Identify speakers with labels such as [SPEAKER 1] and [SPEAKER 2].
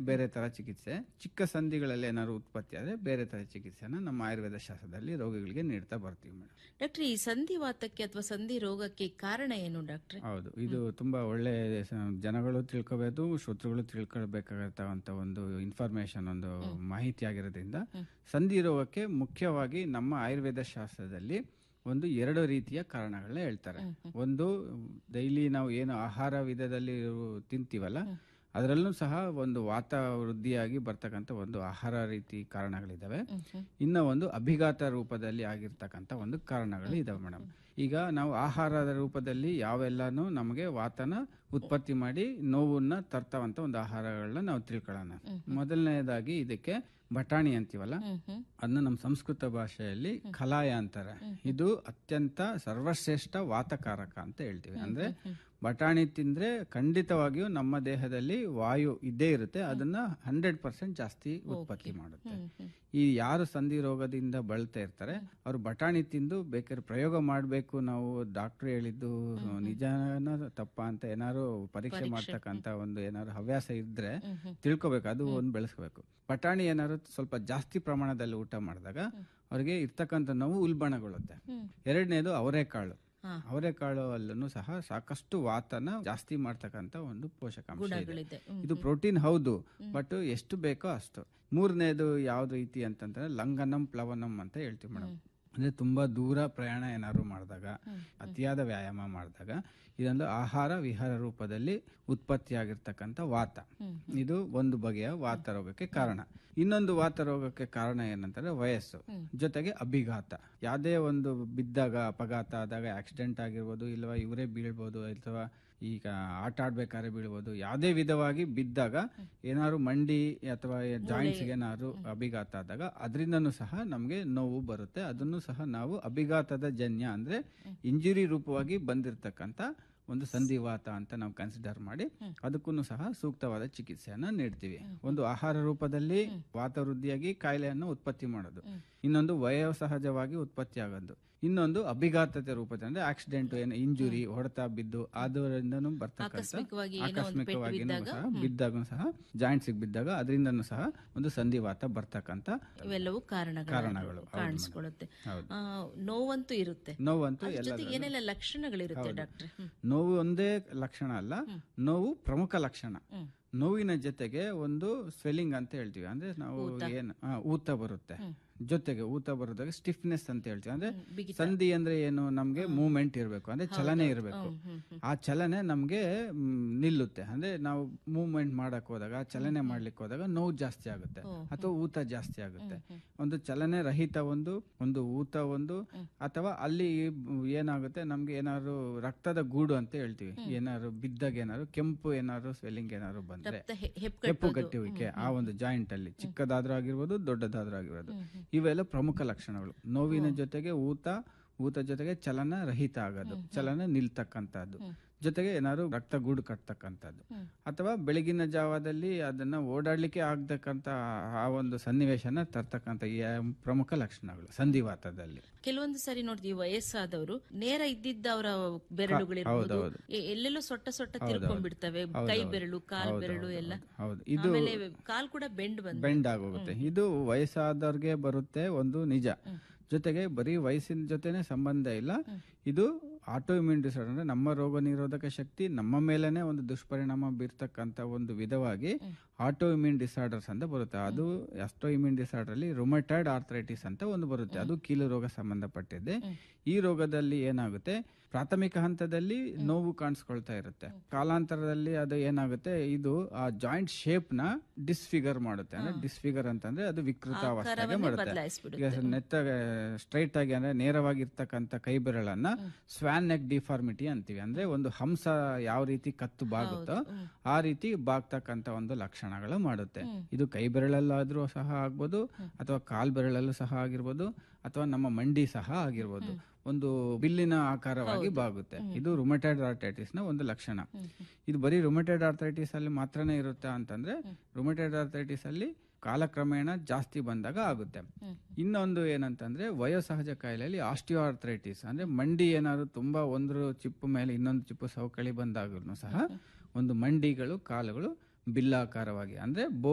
[SPEAKER 1] ಬೇರೆ ತರ ಚಿಕಿತ್ಸೆ ಚಿಕ್ಕ ಸಂಧಿಗಳಲ್ಲಿ ಏನಾದ್ರು ಉತ್ಪತ್ತಿ ಆದ್ರೆ ಬೇರೆ ತರ ಚಿಕಿತ್ಸೆನ ನಮ್ಮ ಆಯುರ್ವೇದ ಶಾಸ್ತ್ರದಲ್ಲಿ ರೋಗಿಗಳಿಗೆ ನೀಡ್ತಾ ಬರ್ತೀವಿ ಮೇಡಮ್
[SPEAKER 2] ಡಾಕ್ಟ್ರೆ ಈ ಸಂಧಿವಾತಕ್ಕೆ ಅಥವಾ ಸಂಧಿ ರೋಗಕ್ಕೆ ಕಾರಣ ಏನು ಡಾಕ್ಟ್ರೆ
[SPEAKER 1] ಹೌದು ಇದು ತುಂಬಾ ಒಳ್ಳೆ ಸ- ಜನಗಳು ತಿಳ್ಕೋಬೇಕು ಶ್ರೋತೃಗಳು ತಿಳ್ಕೊಳ್ಬೇಕಾಗತ್ತವಂತ ಒಂದು ಇನ್ಫಾರ್ಮೇಶನ್ ಒಂದು ಮಾಹಿತಿ ಆಗಿರೋದ್ರಿಂದ ಸಂಧಿ ರೋಗಕ್ಕೆ ಮುಖ್ಯವಾಗಿ ನಮ್ಮ ಆಯುರ್ವೇದ ಶಾಸ್ತ್ರದಲ್ಲಿ ಒಂದು ಎರಡು ರೀತಿಯ ಕಾರಣಗಳನ್ನ ಹೇಳ್ತಾರೆ ಒಂದು ಡೈಲಿ ನಾವು ಏನು ಆಹಾರ ವಿಧದಲ್ಲಿ ಇರು- ತಿಂತೀವಲ್ಲ ಅದರಲ್ಲೂ ಸಹ ಒಂದು ವಾತ ವೃದ್ಧಿಯಾಗಿ ಬರ್ತಕ್ಕಂಥ ಒಂದು ಆಹಾರ ರೀತಿ ಕಾರಣಗಳಿದಾವೆ ಇನ್ನ ಒಂದು ಅಭಿಘಾತ ರೂಪದಲ್ಲಿ ಆಗಿರ್ತಕ್ಕಂಥ ಒಂದು ಕಾರಣಗಳು ಇದಾವೆ ಮೇಡಮ್ ಈಗ ನಾವು ಆಹಾರದ ರೂಪದಲ್ಲಿ ಯಾವೆಲ್ಲಾನು ನಮಗೆ ವಾತನ ಉತ್ಪತ್ತಿ ಮಾಡಿ ನೋವನ್ನ ತರ್ತಾವಂತ ಒಂದು ಆಹಾರಗಳನ್ನ ನಾವು ತಿಳ್ಕೊಳ್ಳೋಣ ಮೊದಲನೇದಾಗಿ ಇದಕ್ಕೆ ಬಟಾಣಿ ಅಂತೀವಲ್ಲ ಅದನ್ನ ನಮ್ಮ ಸಂಸ್ಕೃತ ಭಾಷೆಯಲ್ಲಿ ಕಲಾಯ ಅಂತಾರೆ ಇದು ಅತ್ಯಂತ ಸರ್ವಶ್ರೇಷ್ಠ ವಾತಕಾರಕ ಅಂತ ಹೇಳ್ತೀವಿ ಅಂದ್ರೆ ಬಟಾಣಿ ತಿಂದ್ರೆ ಖಂಡಿತವಾಗಿಯೂ ನಮ್ಮ ದೇಹದಲ್ಲಿ ವಾಯು ಇದ್ದೇ ಇರುತ್ತೆ ಅದನ್ನ ಹಂಡ್ರೆಡ್ ಪರ್ಸೆಂಟ್ ಜಾಸ್ತಿ ಉತ್ಪತ್ತಿ ಮಾಡುತ್ತೆ ಈ ಯಾರು ಸಂಧಿ ರೋಗದಿಂದ ಬಳಲ್ತಾ ಇರ್ತಾರೆ ಅವ್ರು ಬಟಾಣಿ ತಿಂದು ಬೇಕಾದ್ರೆ ಪ್ರಯೋಗ ಮಾಡಬೇಕು ನಾವು ಡಾಕ್ಟರ್ ಹೇಳಿದ್ದು ನಿಜಾನ ತಪ್ಪ ಅಂತ ಏನಾದ್ರು ಪರೀಕ್ಷೆ ಮಾಡ್ತಕ್ಕಂತ ಒಂದು ಏನಾದ್ರು ಹವ್ಯಾಸ ಇದ್ರೆ ತಿಳ್ಕೊಬೇಕು ಅದು ಒಂದು ಬೆಳೆಸ್ಕೋಬೇಕು ಬಟಾಣಿ ಏನಾದ್ರು ಸ್ವಲ್ಪ ಜಾಸ್ತಿ ಪ್ರಮಾಣದಲ್ಲಿ ಊಟ ಮಾಡಿದಾಗ ಅವ್ರಿಗೆ ಇರ್ತಕ್ಕಂಥ ನೋವು ಉಲ್ಬಣಗೊಳ್ಳುತ್ತೆ ಎರಡನೇದು ಅವರೆಕಾಳು ಅವರೆಕಾಳು ಅಲ್ಲೂ ಸಹ ಸಾಕಷ್ಟು ವಾತನ ಜಾಸ್ತಿ ಮಾಡ್ತಕ್ಕಂಥ ಒಂದು ಪೋಷಕಾಂಶ ಇದೆ
[SPEAKER 2] ಗುಣಗಳಿದೆ ಹ್ಮ್.
[SPEAKER 1] ಇದು ಪ್ರೋಟೀನ್ ಹೌದು ಬಟ್ ಎಷ್ಟು ಬೇಕೋ ಅಷ್ಟು ಮೂರನೇದು ಯಾವ್ದು ರೀತಿ ಅಂತಂದ್ರೆ ಲಂಗನಂ ಪ್ಲವನಂ ಅಂತ ಹೇಳ್ತೀವಿ ಮೇಡಮ್ ಅಂದ್ರೆ ತುಂಬಾ ದೂರ ಪ್ರಯಾಣ ಏನಾದ್ರು ಮಾಡಿದಾಗ ಅತಿಯಾದ ವ್ಯಾಯಾಮ ಮಾಡಿದಾಗ ಇದೊಂದು ಆಹಾರ ವಿಹಾರ ರೂಪದಲ್ಲಿ ಉತ್ಪತ್ತಿಯಾಗಿರ್ತಕ್ಕಂಥ ವಾತ ಇದು ಒಂದು ಬಗೆಯ ವಾತ ರೋಗಕ್ಕೆ ಕಾರಣ ಇನ್ನೊಂದು ವಾತ ರೋಗಕ್ಕೆ ಕಾರಣ ಏನಂತಂದ್ರೆ ವಯಸ್ಸು ಜೊತೆಗೆ ಅಭಿಘಾತ ಯಾವುದೇ ಒಂದು ಬಿದ್ದಾಗ ಅಪಘಾತ ಆದಾಗ ಆಕ್ಸಿಡೆಂಟ್ ಆಗಿರ್ಬೋದು ಇಲ್ವಾ ಇವರೇ ಬೀಳ್ಬೋದು ಅಥವಾ ಈಗ ಆಟ ಆಡ್ಬೇಕಾದ್ರೆ ಬೀಳ್ಬೋದು ಯಾವುದೇ ವಿಧವಾಗಿ ಬಿದ್ದಾಗ ಏನಾದ್ರು ಮಂಡಿ ಅಥವಾ ಜಾಯಿಂಟ್ಸ್ಗೆ ಏನಾದ್ರು ಅಭಿಘಾತ ಆದಾಗ ಅದರಿಂದನೂ ಸಹ ನಮಗೆ ನೋವು ಬರುತ್ತೆ ಅದನ್ನು ಸಹ ನಾವು ಅಭಿಘಾತದ ಜನ್ಯ ಅಂದ್ರೆ ಇಂಜುರಿ ರೂಪವಾಗಿ ಬಂದಿರತಕ್ಕಂತ ಒಂದು ಸಂಧಿವಾತ ಅಂತ ನಾವು ಕನ್ಸಿಡರ್ ಮಾಡಿ ಅದಕ್ಕೂ ಸಹ ಸೂಕ್ತವಾದ ಚಿಕಿತ್ಸೆಯನ್ನ ನೀಡ್ತೀವಿ ಒಂದು ಆಹಾರ ರೂಪದಲ್ಲಿ ವಾತ ವೃದ್ಧಿಯಾಗಿ ಕಾಯಿಲೆಯನ್ನು ಉತ್ಪತ್ತಿ ಮಾಡೋದು ಇನ್ನೊಂದು ವಯೋಸಹಜವಾಗಿ ಉತ್ಪತ್ತಿ ಆಗೋದು ಇನ್ನೊಂದು ಅಭಿಘಾತತೆ ರೂಪದಲ್ಲಿ ಅಂದ್ರೆ ಆಕ್ಸಿಡೆಂಟ್ ಏನು ಇಂಜುರಿ ಹೊಡೆತ ಬಿದ್ದು ಅದರಿಂದನೂ ಬರ್ತಕ್ಕಂಥ
[SPEAKER 2] ಆಕಸ್ಮಿಕವಾಗಿ ಏನೋ ಒಂದು ಪೆಟ್ಟು
[SPEAKER 1] ಆಕಸ್ಮಿಕವಾಗಿ
[SPEAKER 2] ಬಿದ್ದಾಗ,
[SPEAKER 1] ಸಹ ಬಿದ್ದಾಗ ಸಹ ಜಾಯಿಂಟ್ಸ್ ಬಿದ್ದಾಗ ಅದರಿಂದನೂ ಸಹ ಒಂದು ಸಂಧಿವಾತ ಬರ್ತಕ್ಕಂಥ
[SPEAKER 2] ಇವೆಲ್ಲವೂ ಕಾರಣಗಳು
[SPEAKER 1] ಕಾರಣಗಳು. ಹೌದು
[SPEAKER 2] ಕಾಣಿಸ್ಕೊಳ್ಳುತ್ತೆ
[SPEAKER 1] ಹೌದು.
[SPEAKER 2] ಆ, ನೋವಂತೂ ಇರುತ್ತೆ
[SPEAKER 1] ನೋವಂತೂ
[SPEAKER 2] ಅದ್ರ
[SPEAKER 1] ಎಲ್ಲ
[SPEAKER 2] ಜೊತೆಗೆ ಏನೆಲ್ಲ ಲಕ್ಷಣಗಳಿರುತ್ತೆ ಡಾಕ್ಟ್ರೆ ಹ್ಮ್.
[SPEAKER 1] ನೋವು ಒಂದೇ ಲಕ್ಷಣ ಅಲ್ಲ ನೋವು ಪ್ರಮುಖ ಲಕ್ಷಣ ನೋವಿನ ಜೊತೆಗೆ ಒಂದು ಸ್ವೆಲ್ಲಿಂಗ್ ಅಂತ ಹೇಳ್ತೀವಿ ಅಂದ್ರೆ ನಾವು ಏನ್ ಆ, ಊತ ಬರುತ್ತೆ ಜೊತೆಗೆ ಊತ ಬರೋದಾಗ ಸ್ಟಿಫ್ನೆಸ್ ಅಂತ ಹೇಳ್ತೀವಿ ಅಂದ್ರೆ ಸಂಧಿ ಅಂದ್ರೆ ಏನು ನಮ್ಗೆ ಮೂವ್ಮೆಂಟ್ ಇರಬೇಕು ಅಂದ್ರೆ ಚಲನೆ ಇರಬೇಕು ಆ ಚಲನೆ ನಮ್ಗೆ ಮ್, ನಿಲ್ಲುತ್ತೆ ಅಂದ್ರೆ ನಾವು ಮೂವ್ಮೆಂಟ್ ಮಾಡಕ್ ಹೋದಾಗ ಚಲನೆ ಮಾಡ್ಲಿಕ್ಕೆ ಹೋದಾಗ ನೋವು ಜಾಸ್ತಿ ಆಗುತ್ತೆ ಅಥವಾ ಊತ ಜಾಸ್ತಿ ಆಗುತ್ತೆ ಒಂದು ಚಲನೆ ರಹಿತ ಒಂದು ಒಂದು ಊತ ಒಂದು ಅಥವಾ ಅಲ್ಲಿ ಏನಾಗುತ್ತೆ ನಮ್ಗೆ ಏನಾದ್ರು ರಕ್ತದ ಗೂಡು ಅಂತ ಹೇಳ್ತೀವಿ ಏನಾದ್ರು ಬಿದ್ದಾಗ ಏನಾದ್ರು ಕೆಂಪು ಏನಾದ್ರು ಸ್ವೆಲ್ಲಿಂಗ್ ಏನಾದ್ರು ಬಂದ್ರೆ
[SPEAKER 2] ರಕ್ತ ಹೆ- ಹೆಪ್ಪು
[SPEAKER 1] ಹೆಪ್ಪು ಗಟ್ಟುವಿಕೆ ಆ ಒಂದು ಜಾಯಿಂಟ್ ಅಲ್ಲಿ ಚಿಕ್ಕದಾದ್ರೂ ಆಗಿರ್ಬೋದು ದೊಡ್ಡದಾದ್ರೂ ಆಗಿರ್ಬೋದು ಇವೆಲ್ಲ ಪ್ರಮುಖ ಲಕ್ಷಣಗಳು ನೋವಿನ ಜೊತೆಗೆ ಊತ ಊತ ಜೊತೆಗೆ ಚಲನ ರಹಿತ ಆಗೋದು ಚಲನ ನಿಲ್ತಕ್ಕಂಥದ್ದು ಜೊತೆಗೆ ಏನಾದ್ರು ರಕ್ತ ಗೂಡು ಕಟ್ತಕ್ಕಂಥದ್ದು ಅಥವಾ ಬೆಳಗಿನ ಜಾವದಲ್ಲಿ ಅದನ್ನ ಓಡಾಡ್ಲಿಕ್ಕೆ ಆಗ್ತಕ್ಕಂತ ಆ ಒಂದು ಸನ್ನಿವೇಶನ ತರ್ತಕ್ಕಂಥ ಈ ಪ್ರಮುಖ ಲಕ್ಷಣಗಳು ಸಂಧಿವಾತದಲ್ಲಿ
[SPEAKER 2] ಕೆಲವೊಂದು ಸಾರಿ ನೋಡ್ತೀವಿ ವಯಸ್ಸಾದವರು ನೇರ ಇದ್ದಿದ್ದ ಅವರ ಬೆರಳುಗಳಿರ್ಬೋದು
[SPEAKER 1] ಹೌದೌದು.
[SPEAKER 2] ಎ- ಎಲ್ಲೆಲ್ಲೋ ಸೊಟ್ಟ ಸೊಟ್ಟ ತಿರ್ಕೊಂಡ್ಬಿಡ್ತವೆ ಕೈ ಬೆರಳು ಕಾಲ್ ಬೆರಳು ಎಲ್ಲ
[SPEAKER 1] ಹೌದು ಇದು
[SPEAKER 2] ಆಮೇಲೆ ಕಾಲ್ ಕೂಡ ಬೆಂಡ್ ಬಂದ್
[SPEAKER 1] ಬೆಂಡ್ ಆಗೋಗುತ್ತೆ ಇದು ವಯಸ್ಸಾದವ್ರಿಗೆ ಬರುತ್ತೆ ಒಂದು ನಿಜ ಜೊತೆಗೆ ಬರೀ ವಯಸ್ಸಿನ ಜೊತೆನೆ ಸಂಬಂಧ ಇಲ್ಲ ಇದು ಆಟೋ ಇಮ್ಯೂನ್ ಡಿಸಾರ್ಡರ್ ಅಂದ್ರೆ ನಮ್ಮ ರೋಗ ನಿರೋಧಕ ಶಕ್ತಿ ನಮ್ಮ ಮೇಲೇನೆ ಒಂದು ದುಷ್ಪರಿಣಾಮ ಬೀರ್ತಕ್ಕಂತ ಒಂದು ವಿಧವಾಗಿ ಆಟೋ ಇಮ್ಯೂನ್ ಡಿಸಾರ್ಡರ್ಸ್ ಅಂತ ಬರುತ್ತೆ ಅದು ಅಸ್ಟೋ ಇಮ್ಯೂನ್ ಡಿಸಾರ್ಡರ್ ಅಲ್ಲಿ ರೊಮೆಟೈಡ್ ಆರ್ಥರೈಟಿಸ್ ಅಂತ ಒಂದು ಬರುತ್ತೆ ಅದು ಕೀಲು ರೋಗ ಸಂಬಂಧಪಟ್ಟಿದೆ ಈ ರೋಗದಲ್ಲಿ ಏನಾಗುತ್ತೆ ಪ್ರಾಥಮಿಕ ಹಂತದಲ್ಲಿ ನೋವು ಕಾಣಿಸ್ಕೊಳ್ತಾ ಇರುತ್ತೆ ಕಾಲಾಂತರದಲ್ಲಿ ಅದು ಏನಾಗುತ್ತೆ ಇದು ಆ ಜಾಯಿಂಟ್ ಶೇಪ್ ನ ಡಿಸ್ಫಿಗರ್ ಮಾಡುತ್ತೆ ಅಂದ್ರೆ ಡಿಸ್ಫಿಗರ್ ಅಂತಂದ್ರೆ ಅದು ವಿಕೃತ ಅವಸ್ಥೆಗೆ ಮಾಡುತ್ತೆ
[SPEAKER 2] ಬದಲಾಯಿಸ್ಬಿಡುತ್ತೆ.
[SPEAKER 1] ಈಗ ನೆತ್ತ ಸ್ಟ್ರೈಟ್ ಆಗಿ ಅಂದ್ರೆ ನೇರವಾಗಿರ್ತಕ್ಕಂಥ ಕೈ ಬೆರಳನ್ನ ಸ್ವಾನ್ ನೆಕ್ ಡಿಫಾರ್ಮಿಟಿ ಅಂತೀವಿ ಅಂದ್ರೆ ಒಂದು ಹಂಸ ಯಾವ ರೀತಿ ಕತ್ತು ಬಾಗುತ್ತೋ ಆ ರೀತಿ ಬಾಗ್ತಕ್ಕಂತ ಒಂದು ಲಕ್ಷಣಗಳು ಮಾಡುತ್ತೆ ಇದು ಕೈ ಬೆರಳಲ್ಲಾದ್ರೂ ಸಹ ಆಗ್ಬೋದು ಅಥವಾ ಕಾಲ್ ಬೆರಳಲ್ಲೂ ಸಹ ಆಗಿರ್ಬೋದು ಅಥವಾ ನಮ್ಮ ಮಂಡಿ ಸಹ ಆಗಿರ್ಬೋದು ಒಂದು ಬಿಲ್ಲಿನ ಆಕಾರವಾಗಿ ಬಾಗುತ್ತೆ ಇದು ರುಮಟೈಡ್ ಆರ್ಥೈಟಿಸ್ ನ ಒಂದು ಲಕ್ಷಣ ಇದು ಬರೀ ರುಮಟೈಡ್ ಆರ್ಥೈಟಿಸ್ ಅಲ್ಲಿ ಮಾತ್ರನೇ ಇರುತ್ತಾ ಅಂತಂದ್ರೆ ರುಮಟೈಡ್ ಆರ್ಥೈಟಿಸ್ ಅಲ್ಲಿ ಕಾಲಕ್ರಮೇಣ ಜಾಸ್ತಿ ಬಂದಾಗ ಆಗುತ್ತೆ ಇನ್ನೊಂದು ಏನಂತಂದ್ರೆ ವಯೋಸಹಜ ಕಾಯಿಲೆಯಲ್ಲಿ ಆಸ್ಟಿಯೋ ಆರ್ಥರೈಟಿಸ್ ಅಂದ್ರೆ ಮಂಡಿ ಏನಾದ್ರು ತುಂಬಾ ಒಂದು ಚಿಪ್ಪು ಮೇಲೆ ಇನ್ನೊಂದು ಚಿಪ್ಪು ಸವಕಳಿ ಬಂದಾಗಲೂ ಸಹ ಒಂದು ಮಂಡಿಗಳು ಕಾಲುಗಳು ಬಿಲ್ಲಾಕಾರವಾಗಿ ಅಂದ್ರೆ